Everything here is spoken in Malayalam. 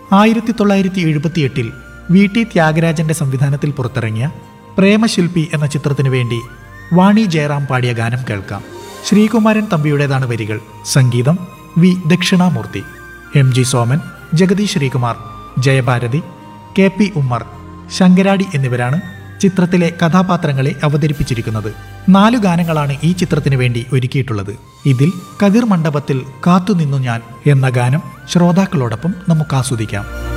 ആയിരത്തി തൊള്ളായിരത്തി എഴുപത്തിയെട്ടിൽ വി ടി ത്യാഗരാജന്റെ സംവിധാനത്തിൽ പുറത്തിറങ്ങിയ പ്രേമശില്പി എന്ന ചിത്രത്തിനു വേണ്ടി വാണി ജയറാം പാടിയ ഗാനം കേൾക്കാം ശ്രീകുമാരൻ തമ്പിയുടേതാണ് വരികൾ സംഗീതം V Dakshinamoorthy M G Soman Jagadeesh Sreekumar Jayabharathi K P Ummer Sankaradi എന്നിവരാണ് ചിത്രത്തിലെ കഥാപാത്രങ്ങളെ അവതരിപ്പിച്ചിരിക്കുന്നത് നാലു ഗാനങ്ങളാണ് ഈ ചിത്രത്തിന് വേണ്ടി ഒരുക്കിയിട്ടുള്ളത് ഇതിൽ കതിർ മണ്ഡപത്തിൽ കാത്തുനിന്നു ഞാൻ എന്ന ഗാനം ശ്രോതാക്കളോടൊപ്പം നമുക്ക് ആസ്വദിക്കാം